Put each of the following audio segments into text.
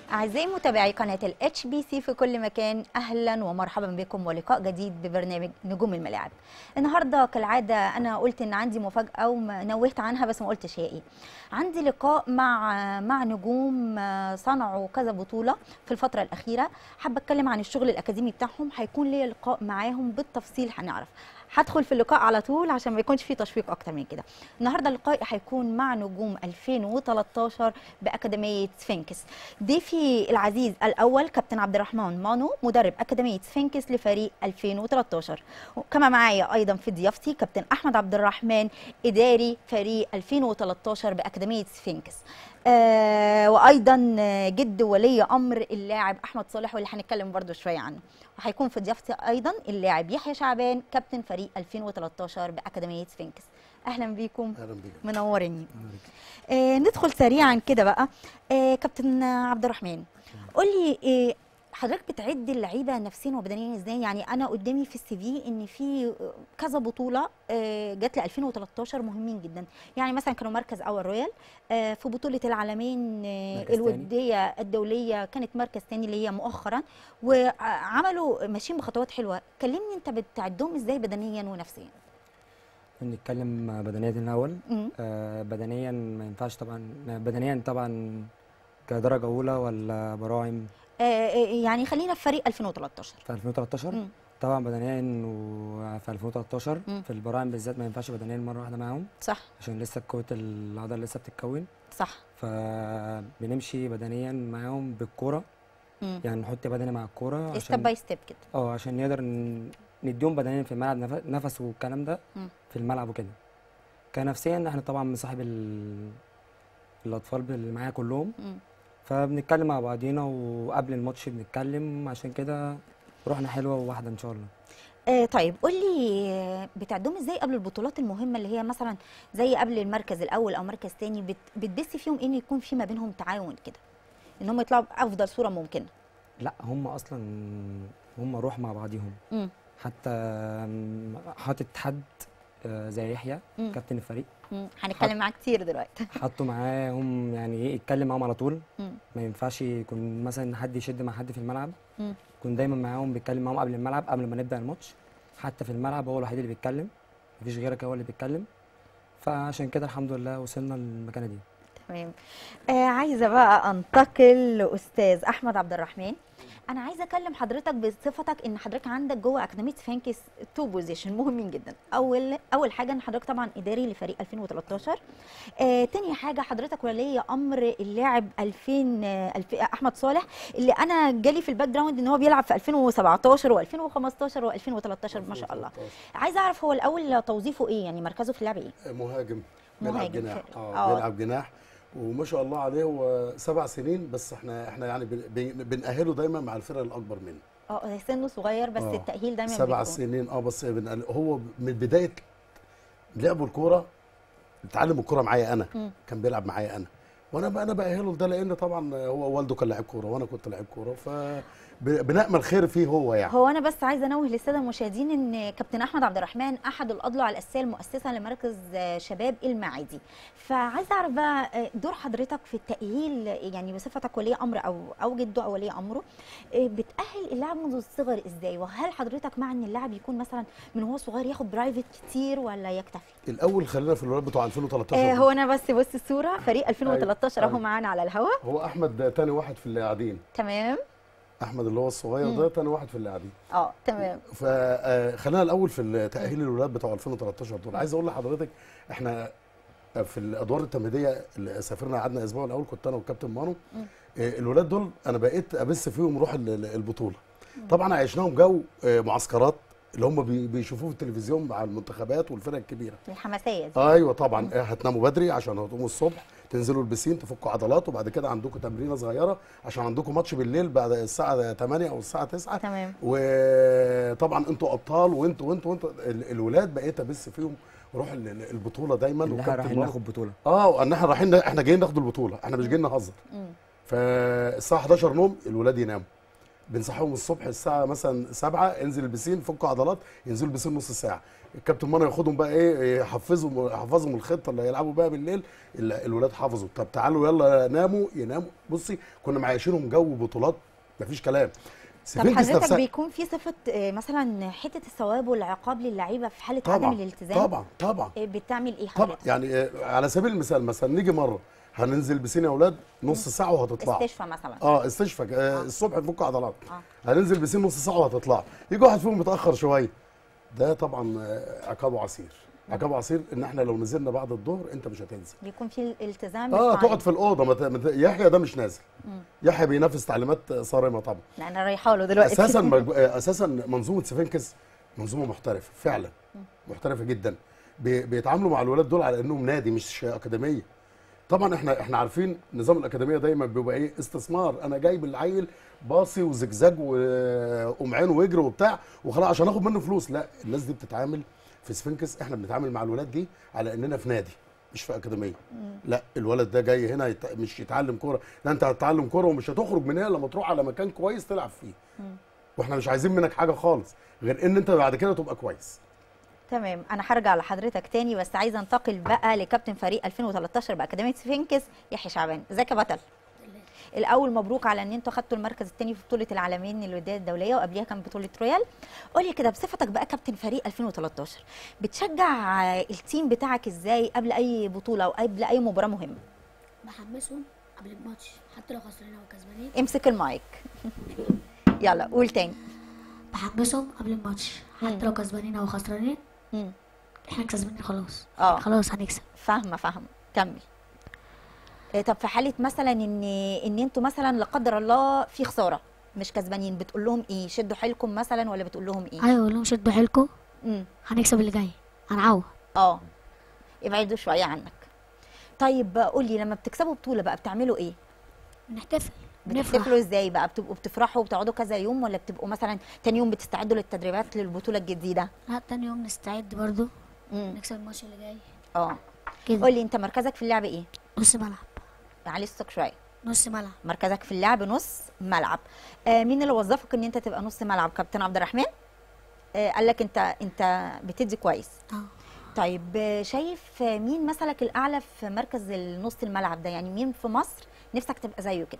أعزائي متابعي قناة ال HBC في كل مكان أهلا ومرحبا بكم ولقاء جديد ببرنامج نجوم الملاعب النهاردة كالعادة أنا قلت إن عندي مفاجأة ونوهت عنها بس ما قلتش هي إيه عندي لقاء مع مع نجوم صنعوا كذا بطولة في الفترة الأخيرة حابة أتكلم عن الشغل الأكاديمي بتاعهم هيكون ليا لقاء معاهم بالتفصيل هنعرف هدخل في اللقاء على طول عشان ما يكونش فيه تشويق اكتر من كده النهارده اللقاء هيكون مع نجوم 2013 باكاديميه سفنكس ضيفي العزيز الاول كابتن عبد الرحمن مانو مدرب اكاديميه سفنكس لفريق 2013 وكما معايا ايضا في ضيافتي كابتن احمد عبد الرحمن اداري فريق 2013 باكاديميه سفنكس آه وايضا جد ولي امر اللاعب احمد صالح واللي هنتكلم برده شويه عنه وهيكون في ضيافتي ايضا اللاعب يحيى شعبان كابتن فريق 2013 باكاديميه سفنكس اهلا بيكم اهلا بيك منوريني آه ندخل سريعا كده بقى آه كابتن عبد الرحمن قول لي آه حضرتك بتعد اللعيبه نفسيا وبدنيا ازاي يعني انا قدامي في السي في ان في كذا بطوله جت ل 2013 مهمين جدا يعني مثلا كانوا مركز اول رويال في بطوله العالمين الوديه الدوليه كانت مركز ثاني اللي هي مؤخرا وعملوا ماشيين بخطوات حلوه كلمني انت بتعدهم ازاي بدنيا ونفسيا نتكلم بدنيا الاول آه بدنيا ما ينفعش طبعا بدنيا طبعا كدرجه اولى ولا براعم يعني خلينا في فريق 2013 في 2013 مم. طبعا بدنيا وفي 2013 مم. في البراعم بالذات ما ينفعش بدنيا مره واحده معاهم صح عشان لسه قوه العضله لسه بتتكون صح فبنمشي بدنيا معاهم بالكوره مم. يعني نحط بدني مع الكوره عشان ستيب باي ستيب كده اه عشان نقدر نديهم بدنيا في الملعب نفس والكلام ده مم. في الملعب وكده كنفسيا احنا طبعا مصاحب ال... الاطفال اللي معايا كلهم مم. فبنتكلم مع بعضينا وقبل الماتش بنتكلم عشان كده روحنا حلوه وواحده ان شاء الله آه طيب قول لي بتعدهم ازاي قبل البطولات المهمه اللي هي مثلا زي قبل المركز الاول او مركز تاني بت بتبث فيهم ان يكون في ما بينهم تعاون كده ان هم يطلعوا بافضل صوره ممكنه لا هم اصلا هم روح مع بعضيهم م. حتى حاطط حد زي يحيى كابتن الفريق هنتكلم معاه كتير دلوقتي حطوا معاهم يعني ايه يتكلم معاهم على طول مم. ما ينفعش يكون مثلا حد يشد مع حد في الملعب يكون دايما معاهم بيتكلم معاهم قبل الملعب قبل ما نبدا الماتش حتى في الملعب هو الوحيد اللي بيتكلم مفيش غيرك هو اللي بيتكلم فعشان كده الحمد لله وصلنا للمكانه دي تمام آه عايزه بقى انتقل لاستاذ احمد عبد الرحمن انا عايزه اكلم حضرتك بصفتك ان حضرتك عندك جوه اكاديميه فانكس تو بوزيشن مهمين جدا اول اول حاجه ان حضرتك طبعا اداري لفريق 2013 آه تاني حاجه حضرتك ولي امر اللاعب 2000 آه احمد صالح اللي انا جالي في الباك جراوند ان هو بيلعب في 2017 و2015 و2013 ما شاء الله عايزه اعرف هو الاول توظيفه ايه يعني مركزه في اللعب ايه مهاجم بيلعب جناح اه بيلعب جناح وما شاء الله عليه هو سبع سنين بس احنا احنا يعني بنأهله دايما مع الفرق الاكبر منه اه سنه صغير بس أوه. التأهيل دايما سبع بيكون. سنين اه بس هو من بدايه لعبه الكوره اتعلم الكوره معايا انا م. كان بيلعب معايا انا وانا بقى انا باهله لده لان طبعا هو والده كان لاعب كوره وانا كنت لاعب كوره ف بنامل خير فيه هو يعني هو انا بس عايزه انوه للساده المشاهدين ان كابتن احمد عبد الرحمن احد الاضلع الاساسيه المؤسسه لمركز شباب المعادي فعايزه اعرف بقى دور حضرتك في التاهيل يعني بصفتك ولي امر او او جده او ولي امره بتاهل اللاعب منذ الصغر ازاي وهل حضرتك مع ان اللاعب يكون مثلا من هو صغير ياخد برايفت كتير ولا يكتفي الاول خلينا في الولاد بتوع 2013 آه هو انا بس بص الصوره فريق 2013 اهو معانا على الهواء هو احمد تاني واحد في اللي قاعدين تمام احمد اللي هو الصغير ده تاني واحد في اللي قاعدين اه تمام فخلينا الاول في تاهيل الولاد بتوع 2013 دول عايز اقول لحضرتك احنا في الادوار التمهيديه اللي سافرنا قعدنا اسبوع الاول كنت انا والكابتن مانو الولاد دول انا بقيت ابث فيهم روح البطوله طبعا عشناهم جو معسكرات اللي هم بيشوفوه في التلفزيون مع المنتخبات والفرق الكبيره الحماسيه دي ايوه طبعا هتناموا بدري عشان هتقوموا الصبح تنزلوا البسين تفكوا عضلات وبعد كده عندكم تمرينه صغيره عشان عندكم ماتش بالليل بعد الساعه 8 او الساعه 9 تمام وطبعا انتوا ابطال وانتوا وانتوا وانتوا الولاد بقيت ابث فيهم روح البطوله دايما ان احنا رايحين ناخد بطوله اه ان احنا رايحين احنا جايين ناخد البطوله احنا مش جايين نهزر فالساعه 11 نوم الولاد يناموا بنصحيهم الصبح الساعه مثلا 7 انزل البسين فكوا عضلات ينزلوا البسين نص ساعه الكابتن مانو ياخدهم بقى ايه يحفظهم يحفظهم الخطه اللي هيلعبوا بقى بالليل ال- الولاد حافظوا طب تعالوا يلا ناموا يناموا بصي كنا معيشينهم جو بطولات مفيش كلام طب سفنكس حضرتك نفسها بيكون في صفه آه، مثلا حته الثواب والعقاب للعيبه في حاله طبعا عدم الالتزام طبعا طبعا آه، بتعمل ايه طبعا حضرتك يعني آه، على سبيل المثال مثلا نيجي مره هننزل بسين يا اولاد نص ساعه وهتطلعوا استشفى مثلا اه استشفى آه الصبح نفك عضلات آه. هننزل بسين نص ساعه وهتطلع يجي واحد فيهم متاخر شويه ده طبعا آه، عقابه عصير عقابه عصير ان احنا لو نزلنا بعد الظهر انت مش هتنزل بيكون في الالتزام اه بالقاعدة. تقعد في الاوضه ما ت- ما ت- يحيى ده مش نازل يحيى بينفذ تعليمات صارمه طبعا لا انا رايحه له دلوقتي اساسا مج... اساسا منظومه سفنكس منظومه محترفه فعلا محترفه جدا بي... بيتعاملوا مع الولاد دول على انهم نادي مش اكاديميه طبعا احنا احنا عارفين نظام الاكاديميه دايما بيبقى ايه استثمار انا جايب العيل باصي وزجزاج وقمعان ويجري وبتاع وخلاص عشان اخد منه فلوس لا الناس دي بتتعامل في سفنكس احنا بنتعامل مع الولاد دي على اننا في نادي مش في اكاديميه لا الولد ده جاي هنا يت... مش يتعلم كوره لا انت هتتعلم كوره ومش هتخرج من هنا لما تروح على مكان كويس تلعب فيه واحنا مش عايزين منك حاجه خالص غير ان انت بعد كده تبقى كويس تمام انا هرجع لحضرتك تاني بس عايزه انتقل بقى لكابتن فريق 2013 باكاديميه سفنكس يحيى شعبان ازيك يا بطل الاول مبروك على ان انتوا خدتوا المركز الثاني في بطوله العالمين الوداد الدوليه وقبليها كان بطوله رويال قول لي كده بصفتك بقى كابتن فريق 2013 بتشجع التيم بتاعك ازاي قبل اي بطوله او قبل اي مباراه مهمه بحمسهم قبل الماتش حتى لو خسرانين او كسبانين امسك المايك يلا قول تاني بحمسهم قبل الماتش حتى لو كسبانين او خسرانين مم. احنا كسبانين خلاص اه خلاص هنكسب فاهمه فاهمه كمل آه، طب في حاله مثلا ان ان انتوا مثلا لا قدر الله في خساره مش كسبانين بتقول لهم ايه شدوا حيلكم مثلا ولا بتقول لهم ايه ايوه قول لهم شدوا حيلكم امم هنكسب اللي جاي هنعوض اه ابعدوا شويه عنك طيب قول لي لما بتكسبوا بطوله بقى بتعملوا ايه بنحتفل بنفرح بتحتفلوا ازاي بقى بتبقوا بتفرحوا وبتقعدوا كذا يوم ولا بتبقوا مثلا تاني يوم بتستعدوا للتدريبات للبطوله الجديده لا تاني يوم نستعد برضو امم نكسب الماتش اللي جاي اه كده قول لي انت مركزك في اللعب ايه نص ملعب علي الصوت شويه نص ملعب مركزك في اللعب نص ملعب آه مين اللي وظفك ان انت تبقى نص ملعب كابتن عبد الرحمن آه قال لك انت انت بتدي كويس اه طيب آه، شايف آه، مين مثلك الاعلى في مركز النص الملعب ده يعني مين في مصر نفسك تبقى زيه كده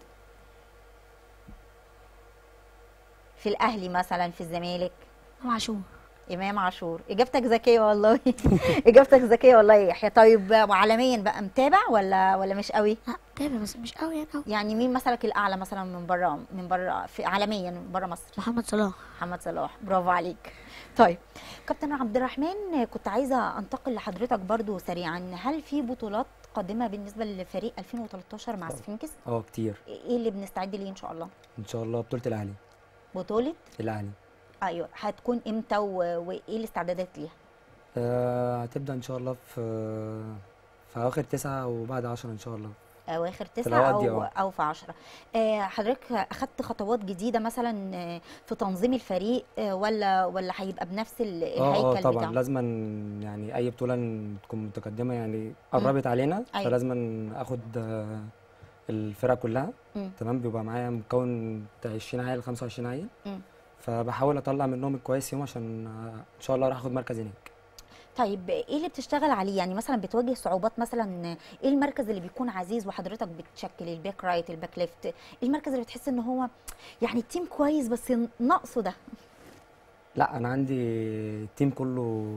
في الاهلي مثلا في الزمالك امام عاشور امام عاشور اجابتك ذكيه والله اجابتك ذكيه والله يا يحيى طيب آه، وعالميا بقى متابع ولا ولا مش قوي لا تابع بس مش قوي يعني قوي يعني مين مثلك الاعلى مثلا من بره من بره في عالميا من بره مصر محمد صلاح محمد صلاح برافو عليك طيب كابتن عبد الرحمن كنت عايزه انتقل لحضرتك برضو سريعا هل في بطولات قادمه بالنسبه لفريق 2013 مع سفنكس اه كتير ايه اللي بنستعد ليه ان شاء الله ان شاء الله بطوله الاهلي بطوله الاهلي ايوه هتكون امتى و... وايه الاستعدادات ليها آه، هتبدا ان شاء الله في في اواخر تسعة وبعد عشرة ان شاء الله اواخر تسعة الأوقات دي، او اه. او في عشرة آه حضرتك اخدت خطوات جديده مثلا آه، في تنظيم الفريق آه، ولا ولا هيبقى بنفس ال- اه الهيكل اه طبعا بتاعه لازم يعني اي بطوله تكون متقدمه يعني قربت علينا أيوة. فلازم اخد آه، الفرقه كلها مم. تمام بيبقى معايا مكون بتاع 20 عيل 25 عيل مم. فبحاول اطلع منهم الكويس فيهم عشان آه، ان شاء الله راح اخد مركز هناك طيب ايه اللي بتشتغل عليه يعني مثلا بتواجه صعوبات مثلا ايه المركز اللي بيكون عزيز وحضرتك بتشكل الباك رايت الباك ليفت ايه المركز اللي بتحس ان هو يعني التيم كويس بس ناقصه ده لا انا عندي التيم كله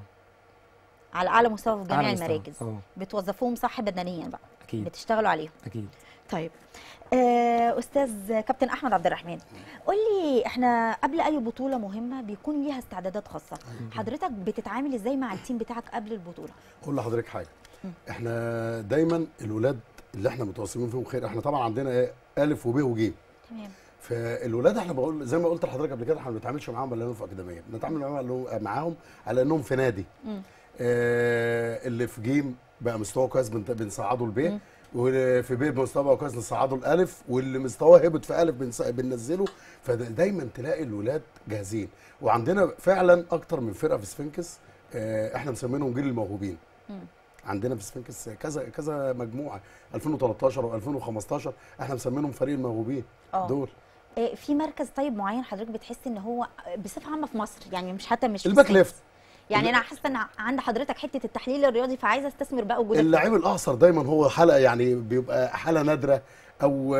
على اعلى مستوى في جميع أعلى مستوى. المراكز اه بتوظفوهم صح بدنيا بقى اكيد بتشتغلوا عليهم اكيد طيب آه، استاذ كابتن احمد عبد الرحمن قول لي احنا قبل اي بطوله مهمه بيكون ليها استعدادات خاصه حضرتك بتتعامل ازاي مع التيم بتاعك قبل البطوله اقول لحضرتك حاجه احنا دايما الولاد اللي احنا متواصلين فيهم خير احنا طبعا عندنا ايه الف وب وج تمام فالولاد احنا بقول زي ما قلت لحضرتك قبل كده احنا ما بنتعاملش معاهم على انهم في اكاديميه بنتعامل معاهم على- معاهم على انهم في نادي مم. آه اللي في جيم بقى مستواه كويس بنت- بنصعده البي واللي في بي مستواه بقى كويس نصعده الالف واللي مستواه هبط في الف بنص- بننزله فدايما تلاقي الولاد جاهزين وعندنا فعلا اكتر من فرقه في سفنكس آه احنا مسمينهم جيل الموهوبين مم. عندنا في سفنكس كذا كذا مجموعه 2013 و2015 احنا مسمينهم فريق الموهوبين اه دول آه، في مركز طيب معين حضرتك بتحس ان هو بصفه عامه في مصر يعني مش حتى مش في الباك السن. ليفت يعني انا حاسه ان عند حضرتك حته التحليل الرياضي فعايزه استثمر بقى وجودك اللعيب الاعصر دايما هو حلقه يعني بيبقى حاله نادره او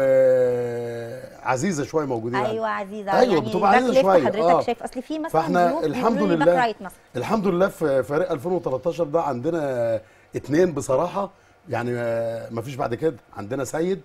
آه، عزيزه شويه موجودين ايوه عزيزه أيوة، يعني بتبقى الباك عزيزة ليفت شوية، حضرتك آه. شايف اصل في مثلا فاحنا ظروف الحمد بيقولوا لي لله باك رايت مثلا الحمد لله في فريق 2013 ده عندنا اتنين بصراحه يعني ما فيش بعد كده عندنا سيد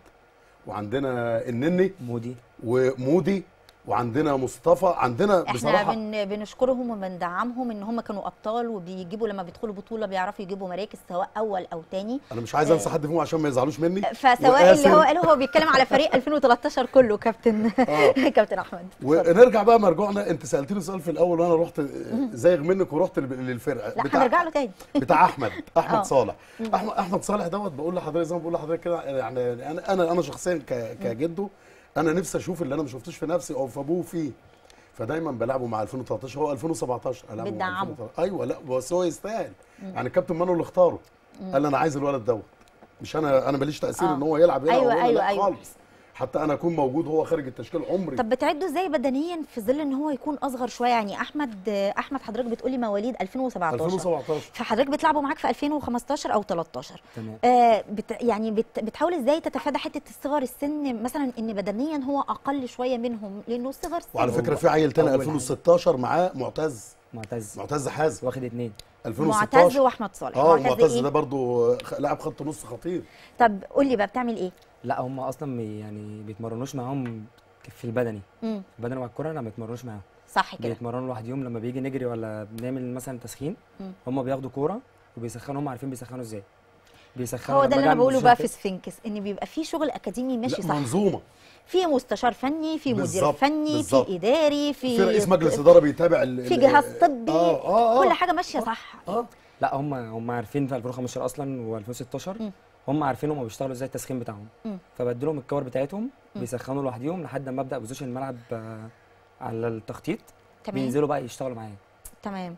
وعندنا النني مودي ومودي وعندنا مصطفى عندنا احنا بصراحه بن بنشكرهم وبندعمهم ان هم كانوا ابطال وبيجيبوا لما بيدخلوا بطوله بيعرفوا يجيبوا مراكز سواء اول او تاني انا مش عايز انسى حد فيهم عشان ما يزعلوش مني فسواء اللي وآسر. هو قاله هو بيتكلم على فريق 2013 كله كابتن آه. كابتن احمد ونرجع بقى مرجوعنا انت سالتني سؤال في الاول وانا رحت زيغ منك ورحت لل- للفرقه لا هنرجع له تاني بتاع احمد احمد آه. صالح احمد احمد صالح دوت بقول لحضرتك زي ما بقول لحضرتك كده يعني انا انا انا شخصيا ك- كجده انا نفسي اشوف اللي انا ما شفتوش في نفسي او في ابوه فيه فدايما بلعبه مع 2013 هو 2017 ألعبه مع بتدعمه. 2013. ايوه لا بس هو يستاهل يعني الكابتن مانو اللي اختاره قال لي انا عايز الولد دوت مش انا انا ماليش تاثير آه. ان هو يلعب هنا أيوة، أو هنا أيوة، لا أيوة. خالص حتى انا اكون موجود هو خارج التشكيل عمري طب بتعده ازاي بدنيا في ظل ان هو يكون اصغر شويه يعني احمد احمد حضرتك بتقولي مواليد 2017 2017 فحضرتك بتلعبوا معاك في 2015 او 13 تمام آه بت يعني بت بتحاول ازاي تتفادى حته صغر السن مثلا ان بدنيا هو اقل شويه منهم لانه صغر سن وعلى هو فكره في عيل تاني أول 2016 معاه معتز معتز معتز حازم واخد اتنين 2016 معتز واحمد صالح اه معتز معتز إيه؟ ده برضو خ- لاعب خط نص خطير طب قول لي بقى بتعمل ايه لا هم اصلا بي يعني بيتمرنوش معاهم في البدني امم البدني مع الكوره لا ما بيتمرنوش معاهم صح كده بيتمرنوا لوحدهم لما بيجي نجري ولا بنعمل مثلا تسخين مم. هم بياخدوا كوره وبيسخنوا هم عارفين بيسخنوا ازاي بيسخنوا هو لما ده اللي أجي انا أعمل بقوله بوزيشن بقى كده- في سفنكس ان بيبقى في شغل اكاديمي ماشي لا صح منظومه في مستشار فني في مدير بالظبط، فني بالظبط. في اداري في في رئيس مجلس اداره بيتابع ال- في ال- جهاز طبي اه اه اه كل حاجه ماشيه صح اه لا هم هم عارفين في 2015 اصلا و2016 مم. هم عارفين هم بيشتغلوا ازاي التسخين بتاعهم مم. فبديلهم الكور بتاعتهم بيسخنوا لوحدهم لحد ما ابدا بوزيشن الملعب آه، على التخطيط تمام بينزلوا بقى يشتغلوا معايا تمام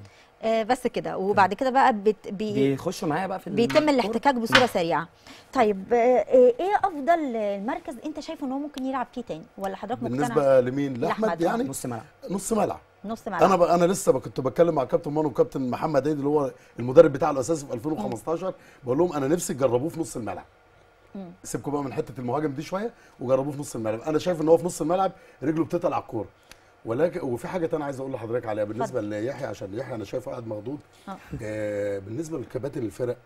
آه بس كده وبعد كده بقى بت بي بيخشوا معايا بقى في بيتم الكورة. الاحتكاك بصوره سريعه طيب آه، آه، ايه افضل المركز انت شايفه ان هو ممكن يلعب فيه تاني ولا حضرتك مقتنع بالنسبه لمين لاحمد لأحمد، آه. يعني نص ملعب نص ملعب نص ملعب انا ب... انا لسه ب- كنت بتكلم مع كابتن مانو وكابتن محمد عيد اللي هو المدرب بتاع الاساسي في 2015 بقول لهم انا نفسي تجربوه في نص الملعب مم. سيبكم بقى من حته المهاجم دي شويه وجربوه في نص الملعب انا شايف ان هو في نص الملعب رجله بتتقل على الكوره ولكن وفي حاجه تانية عايز اقول لحضرتك عليها بالنسبه ليحيى عشان يحيى انا شايفه قاعد مخضوض آه. آه بالنسبه لكباتن الفرق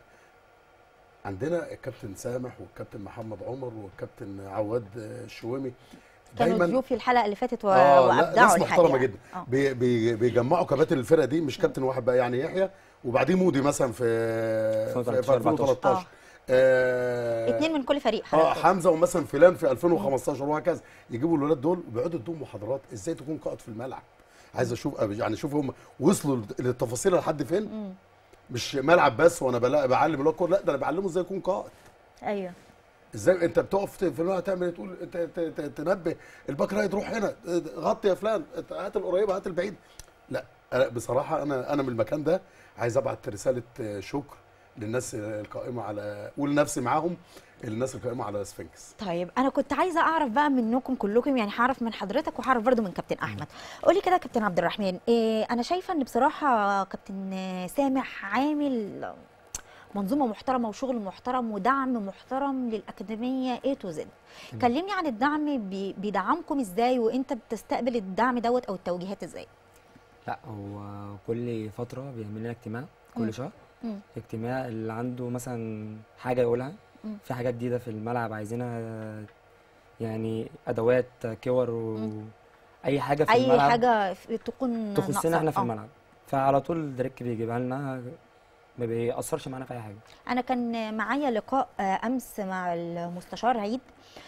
عندنا الكابتن سامح والكابتن محمد عمر والكابتن عواد آه، الشوامي كانوا ضيوفي الحلقه اللي فاتت و... اه لا وابدعوا ناس محترمه الحقيقة. جدا آه. بي بي بيجمعوا كباتن الفرقه دي مش كابتن واحد بقى يعني يحيى وبعدين مودي مثلا في في, في 2013. 2013 آه اتنين من كل فريق اه حضرتك حمزه ومثلا فلان في 2015 وهكذا يجيبوا الولاد دول وبيقعدوا يدوهم محاضرات ازاي تكون قائد في الملعب عايز اشوف يعني اشوف هم وصلوا للتفاصيل لحد فين مم. مش ملعب بس وانا بلا- بعلم الواد كورة، لا ده انا بعلمه ازاي يكون قائد ايوه ازاي انت بتقف في الملعب تعمل إيه؟ تقول ت- ت- ت- تنبه الباك رايت روح هنا غطي يا فلان هات القريبه هات البعيد لا أنا بصراحه انا انا من المكان ده عايز ابعت رساله شكر للناس القائمه على ولنفسي معاهم الناس القائمه على سفنكس طيب انا كنت عايزه اعرف بقى منكم كلكم يعني هعرف من حضرتك وهعرف برضو من كابتن احمد قولي كده يا كابتن عبد الرحمن إيه انا شايفه ان بصراحه كابتن سامح عامل منظومه محترمه وشغل محترم ودعم محترم للاكاديميه A تو زد كلمني عن الدعم بي- بيدعمكم ازاي وانت بتستقبل الدعم دوت او التوجيهات ازاي لا هو كل فتره بيعمل لنا اجتماع مم. كل شهر مم. اجتماع اللي عنده مثلا حاجه يقولها مم. في حاجه جديده في الملعب عايزينها يعني ادوات كور و اي حاجه في اي الملعب حاجه في- تكون تخصنا ناقصة. احنا في آه. الملعب فعلى طول الدريك بيجيبها لنا ما بيأثرش معانا في اي حاجه انا كان معايا لقاء آه، امس مع المستشار عيد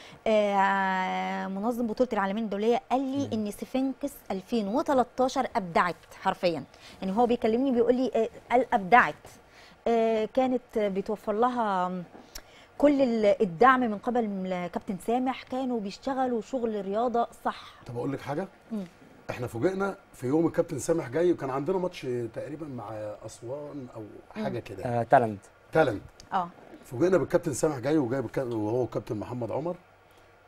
آه، منظم بطوله العالمين الدوليه قال لي ان سفنكس 2013 ابدعت حرفيا يعني هو بيكلمني بيقول لي آه، قال ابدعت آه، كانت بيتوفر لها كل ال- الدعم من قبل كابتن سامح كانوا بيشتغلوا شغل رياضه صح طب اقول لك حاجه مم. احنا فوجئنا في يوم الكابتن سامح جاي وكان عندنا ماتش تقريبا مع اسوان او حاجه كده آه تالنت تالنت اه فوجئنا بالكابتن سامح جاي وجايب الكا- وهو الكابتن محمد عمر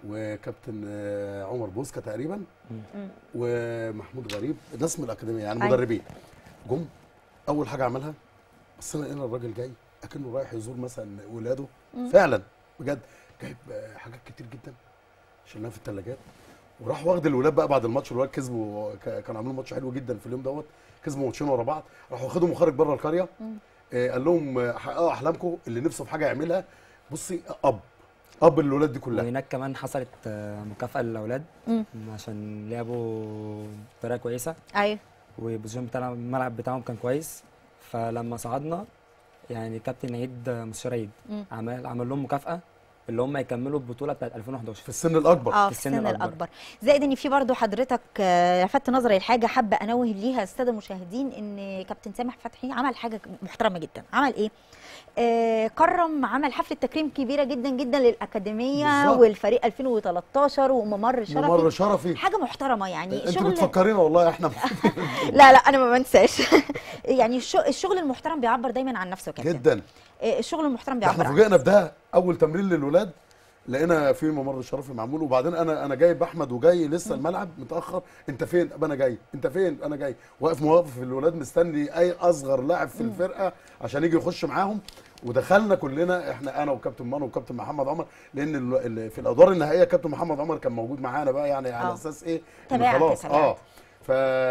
وكابتن آه، عمر بوسكا تقريبا مم. ومحمود غريب ناس من الاكاديميه يعني أيوة. مدربين جم اول حاجه عملها بس انا لقينا الراجل جاي اكنه رايح يزور مثلا ولاده فعلا بجد جايب آه، حاجات كتير جدا شلناها في الثلاجات وراح واخد الولاد بقى بعد الماتش الولاد كسبوا ك- كانوا عاملين ماتش حلو جدا في اليوم دوت كسبوا ماتشين ورا بعض راح واخدهم وخارج بره القريه آه، قال لهم آه، حققوا احلامكم اللي نفسه في حاجه يعملها بصي اب اب للولاد دي كلها وهناك كمان حصلت آه، مكافأة للأولاد مم. عشان لعبوا بطريقة كويسة ايوه والبوزيشن بتاع الملعب بتاعهم كان كويس فلما صعدنا يعني كابتن عيد آه، مستشار عيد مم. عمل عمل لهم مكافأة اللي هم يكملوا البطولة بتاعت 2011 في السن الاكبر اه في في السن السن الأكبر. الاكبر زائد ان في برضه حضرتك آه، لفت نظري لحاجه حابه انوه ليها الساده المشاهدين ان كابتن سامح فتحي عمل حاجه محترمه جدا عمل ايه آه كرم عمل حفله تكريم كبيره جدا جدا للاكاديميه بالظبط. والفريق 2013 وممر شرفي ممر شرفي حاجه محترمه يعني انتوا بتفكرينا والله احنا لا لا انا ما بنساش يعني الش- الشغل المحترم بيعبر دايما عن نفسه يا كابتن جدا آه، الشغل المحترم ده احنا بيعبر عن فوجئنا بده اول تمرين للولاد لقينا في ممر شرفي معمول وبعدين انا انا جايب احمد وجاي لسه الملعب متاخر انت فين ابقى انا جاي انت فين انا جاي واقف موقف الولاد مستني اي اصغر لاعب في الفرقه عشان يجي يخش معاهم ودخلنا كلنا احنا انا وكابتن مانو وكابتن محمد عمر لان ال- ال- في الادوار النهائيه كابتن محمد عمر كان موجود معانا بقى يعني على آه. اساس ايه إن تابعت خلاص تابعت. اه ف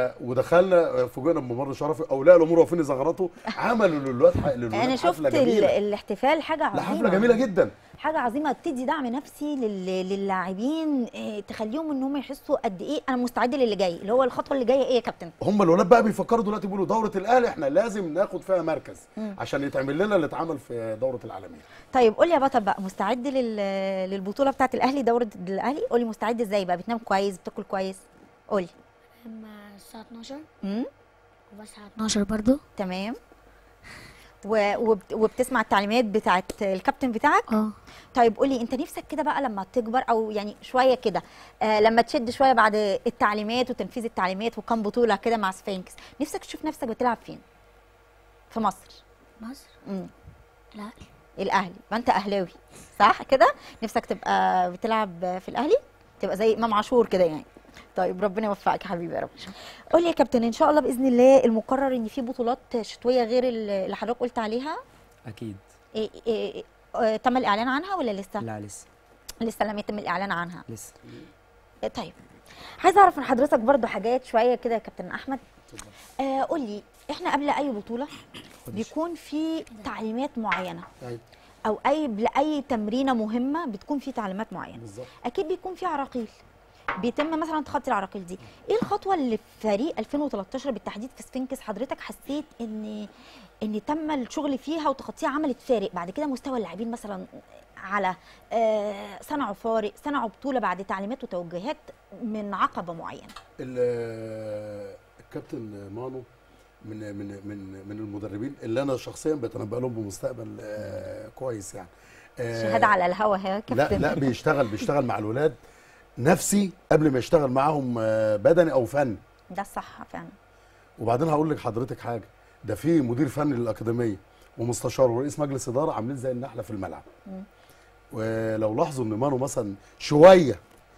ودخلنا فوجئنا بممر شرفي اولياء الامور واقفين يزغرطوا عملوا للولاد ح- للولاد انا شفت حفله ال- جميله الاحتفال حاجه عظيمه لا حفله جميله جدا حاجه عظيمه بتدي دعم نفسي لل- للاعبين إيه، تخليهم ان هم يحسوا قد ايه انا مستعد للي جاي اللي هو الخطوه اللي جايه ايه يا كابتن هم الولاد بقى بيفكروا دلوقتي بيقولوا دوره الاهلي احنا لازم ناخد فيها مركز عشان يتعمل لنا اللي اتعمل في دوره العالميه طيب قول لي يا بطل بقى مستعد لل... للبطوله بتاعه الاهلي دوره الاهلي قول لي مستعد ازاي بقى بتنام كويس بتاكل كويس قول لي اما الساعة 12 امم وبصحى 12 برضو تمام و... وبت... وبتسمع التعليمات بتاعه الكابتن بتاعك اه طيب قولي انت نفسك كده بقى لما تكبر او يعني شويه كده آه لما تشد شويه بعد التعليمات وتنفيذ التعليمات وكم بطوله كده مع سفينكس نفسك تشوف نفسك بتلعب فين في مصر مصر امم لا الاهلي ما انت اهلاوي صح كده نفسك تبقى بتلعب في الاهلي تبقى زي امام عاشور كده يعني طيب ربنا يوفقك يا حبيبي يا رب قول لي يا كابتن ان شاء الله باذن الله المقرر ان في بطولات شتويه غير اللي حضرتك قلت عليها أكيد إيه إيه إيه آه، تم الاعلان عنها ولا لسه لا لسه لسه لم يتم الاعلان عنها لسه إيه طيب عايزه اعرف من حضرتك برضو حاجات شويه كده يا كابتن احمد آه قول لي احنا قبل اي بطوله بيكون في تعليمات معينه أيوة. او اي لاي تمرينه مهمه بتكون في تعليمات معينه بالظبط اكيد بيكون في عراقيل بيتم مثلا تخطي العراقيل دي ايه الخطوه اللي في فريق 2013 بالتحديد في سفنكس حضرتك حسيت ان ان تم الشغل فيها وتخطيها عملت فارق بعد كده مستوى اللاعبين مثلا على آه صنعوا فارق صنعوا بطوله بعد تعليمات وتوجيهات من عقبه معينه ال- الكابتن مانو من من من من المدربين اللي انا شخصيا بتنبأ لهم بمستقبل آه، كويس يعني آه، شهاده على الهوا يا لا كابتن لا بيشتغل بيشتغل مع الولاد نفسي قبل ما يشتغل معاهم آه، بدني او فني ده الصح فعلا وبعدين هقول لك حضرتك حاجه ده في مدير فني للاكاديميه ومستشار ورئيس مجلس اداره عاملين زي النحله في الملعب ولو لاحظوا ان مانو مثلا شويه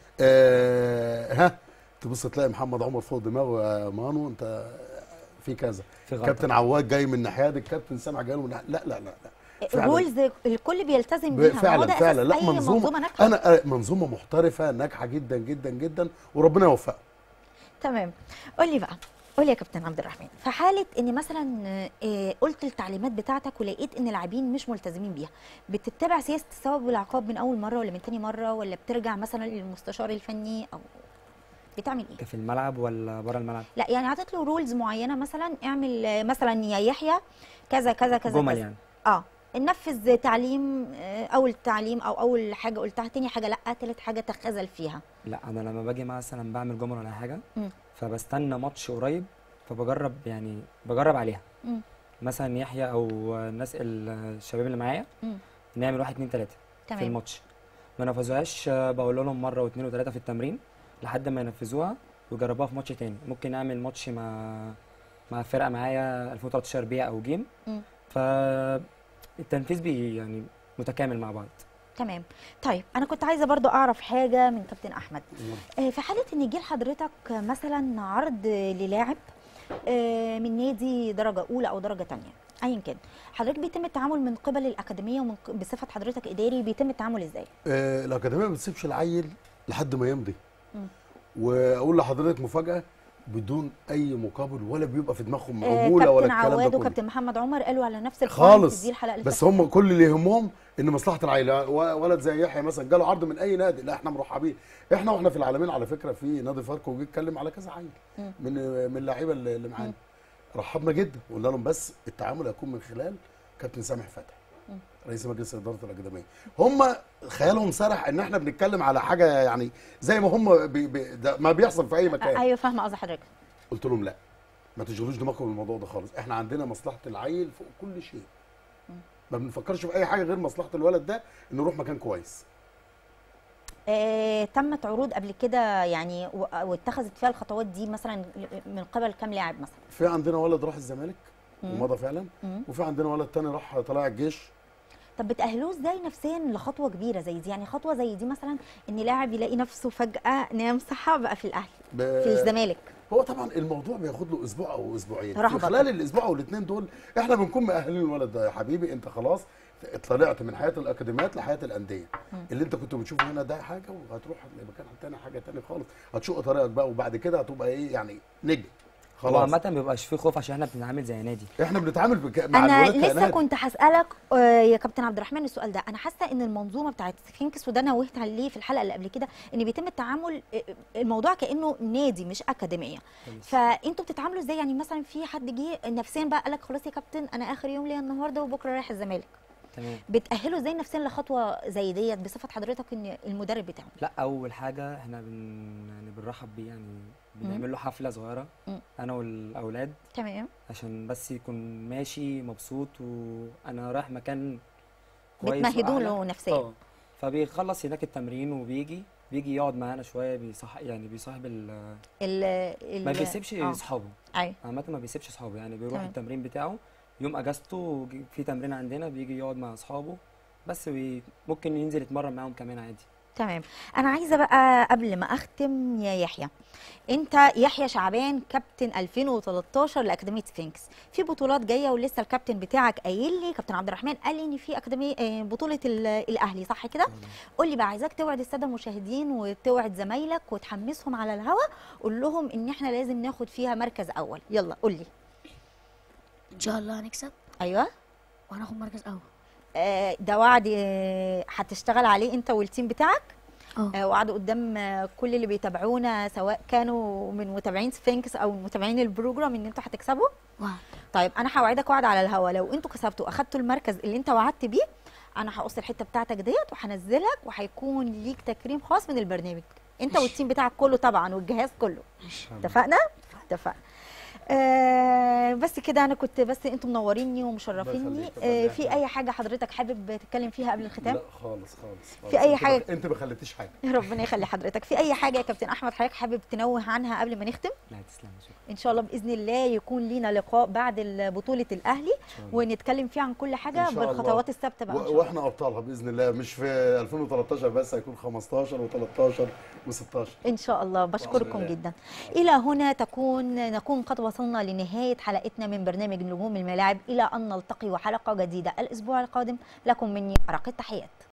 آه ها تبص تلاقي محمد عمر فوق دماغه يا مانو انت في كذا في غلطة. كابتن عواد جاي من ناحيه دي الكابتن سامع جاي له من ناحيه لا لا لا لا فعلاً. الرولز الكل بيلتزم ب- بيها ما هو فعلا ده أساس فعلا لا أي منظومه, ناجحه انا آه، منظومه محترفه ناجحه جدا جدا جدا وربنا يوفقها تمام قول لي بقى قول لي يا كابتن عبد الرحمن في حاله ان مثلا آه، قلت التعليمات بتاعتك ولقيت ان اللاعبين مش ملتزمين بيها بتتبع سياسه الثواب والعقاب من اول مره ولا من تاني مره ولا بترجع مثلا للمستشار الفني او بتعمل ايه في الملعب ولا بره الملعب لا يعني عطيت له رولز معينه مثلا اعمل آه، مثلا يا يحيى كذا كذا كذا جمل كذا. يعني اه نفذ تعليم آه، اول تعليم او اول حاجه قلتها تاني حاجه لا تالت حاجه تخاذل فيها لا انا لما باجي مثلا بعمل جمل ولا حاجه مم. فبستنى ماتش قريب فبجرب يعني بجرب عليها مم. مثلا يحيى او الناس ال- الشباب اللي معايا مم. نعمل واحد اتنين تلاته في تمام الماتش ما نفذوهاش آه، بقول لهم مره واثنين وثلاثه في التمرين لحد ما ينفذوها ويجربوها في ماتش تاني ممكن نعمل ماتش مع مع فرقه معايا 2013 بيع او جيم مم. فالتنفيذ بي يعني متكامل مع بعض تمام طيب انا كنت عايزه برضو اعرف حاجه من كابتن احمد آه، في حاله ان يجي لحضرتك مثلا عرض للاعب آه، من نادي درجه اولى او درجه تانية ايا كان حضرتك بيتم التعامل من قبل الاكاديميه ومن ق- بصفه حضرتك اداري بيتم التعامل ازاي آه، الاكاديميه ما بتسيبش العيل لحد ما يمضي مم. واقول لحضرتك مفاجاه بدون اي مقابل ولا بيبقى في دماغهم آه، عموله ولا كابتن الكلام ده عواد كله وكابتن محمد عمر قالوا على نفس البوينت خالص دي الحلقه اللي بس فاتت. هم كل اللي يهمهم ان مصلحه العيل و- ولد زي يحيى مثلا جاله عرض من اي نادي لا احنا مرحبين احنا واحنا في العالمين على فكره في نادي فاركو جه اتكلم على كذا عيل مم. من من اللعيبه اللي اللي معانا رحبنا جدا وقلنا لهم بس التعامل هيكون من خلال كابتن سامح فتحي مم. رئيس مجلس اداره الاكاديميه هم خيالهم سرح ان احنا بنتكلم على حاجه يعني زي ما هم بي بي ده ما بيحصل في اي مكان ايوه فاهمه قصد حضرتك قلت لهم لا ما تشغلوش دماغكم بالموضوع ده خالص احنا عندنا مصلحه العيل فوق كل شيء ما بنفكرش في اي حاجه غير مصلحه الولد ده انه يروح مكان كويس آه، تمت عروض قبل كده يعني و- واتخذت فيها الخطوات دي مثلا من قبل كام لاعب مثلا في عندنا ولد راح الزمالك مم. ومضى فعلا مم. وفي عندنا ولد تاني راح طلع الجيش طب بتأهلوه ازاي نفسيا لخطوه كبيره زي دي يعني خطوه زي دي مثلا ان لاعب يلاقي نفسه فجاه نام صحى بقى في الاهلي ب... في الزمالك هو طبعا الموضوع بياخد له اسبوع او اسبوعين رهبة في خلال الاسبوع او الاثنين دول احنا بنكون مأهلين الولد ده يا حبيبي انت خلاص طلعت من حياه الاكاديميات لحياه الانديه اللي انت كنت بتشوفه هنا ده حاجه وهتروح لمكان تاني حاجه تاني خالص هتشق طريقك بقى وبعد كده هتبقى ايه يعني نجم هو خلاص عامة ما بيبقاش فيه خوف عشان احنا بنتعامل زي نادي احنا بنتعامل بك... مع انا الولاد لسه كأنها- كنت هسالك آه، يا كابتن عبد الرحمن السؤال ده انا حاسه ان المنظومه بتاعت فينكس وده نوهت عليه في الحلقه اللي قبل كده ان بيتم التعامل آه، الموضوع كانه نادي مش اكاديميه كويس. فانتوا بتتعاملوا ازاي يعني مثلا في حد جه نفسيا بقى قال لك خلاص يا كابتن انا اخر يوم ليا النهارده وبكره رايح الزمالك تمام بتاهلوا ازاي نفسيا لخطوه زي ديت بصفه حضرتك ان المدرب بتاعه لا اول حاجه احنا بن يعني بنرحب بيه يعني بنعمل له حفله صغيره مم. انا والاولاد تمام عشان بس يكون ماشي مبسوط وانا رايح مكان كويس بتمهدوا وأعلى. له نفسيا اه فبيخلص هناك التمرين وبيجي بيجي يقعد معانا شويه بيصح يعني بيصاحب ال... ال ال ما بيسيبش آه. اصحابه ايوه عامه ما بيسيبش اصحابه يعني بيروح تمام. التمرين بتاعه يوم اجازته جي- في تمرين عندنا بيجي يقعد مع اصحابه بس بي... ممكن ينزل يتمرن معاهم كمان عادي تمام انا عايزه بقى قبل ما اختم يا يحيى انت يحيى شعبان كابتن 2013 لاكاديميه فينكس في بطولات جايه ولسه الكابتن بتاعك قايل لي كابتن عبد الرحمن قال لي ان في اكاديميه آه، بطوله ال- الاهلي صح كده قول لي بقى عايزاك توعد الساده المشاهدين وتوعد زمايلك وتحمسهم على الهوا قول لهم ان احنا لازم ناخد فيها مركز اول يلا قول لي ان شاء الله هنكسب ايوه وهناخد مركز اول آه، ده وعد آه، هتشتغل عليه انت والتيم بتاعك اه آه، وعد قدام آه، كل اللي بيتابعونا سواء كانوا من متابعين سفينكس او متابعين البروجرام ان انتوا هتكسبوا وعد طيب انا هوعدك وعد على الهوا لو انتوا كسبتوا واخدتوا المركز اللي انت وعدت بيه انا هقص الحته بتاعتك ديت وهنزلك وهيكون ليك تكريم خاص من البرنامج انت ماشي. والتيم بتاعك كله طبعا والجهاز كله ماشي اتفقنا اتفقنا آه بس كده انا كنت بس انتوا منوريني ومشرفيني يخليك، آه ربنا في يخليك. اي حاجه حضرتك حابب تتكلم فيها قبل الختام لا خالص خالص, خالص. في أي انت ما- حاجة؟ انت ما خليتيش حاجه ربنا يخلي حضرتك في اي حاجه يا كابتن احمد حضرتك حابب تنوه عنها قبل ما نختم لا تسلم شكرا ان شاء الله باذن الله يكون لينا لقاء بعد ال- بطوله الاهلي شاء الله. ونتكلم فيه عن كل حاجه إن شاء الله. بالخطوات الثابته بقى إن و- شاء الله. واحنا ابطالها باذن الله مش في 2013 بس هيكون 15 و13 و16 ان شاء الله بشكركم الله. جدا الى هنا تكون نكون قد وصلنا لنهايه حلقتنا من برنامج نجوم الملاعب الى ان نلتقي وحلقه جديده الاسبوع القادم لكم مني ارق التحيات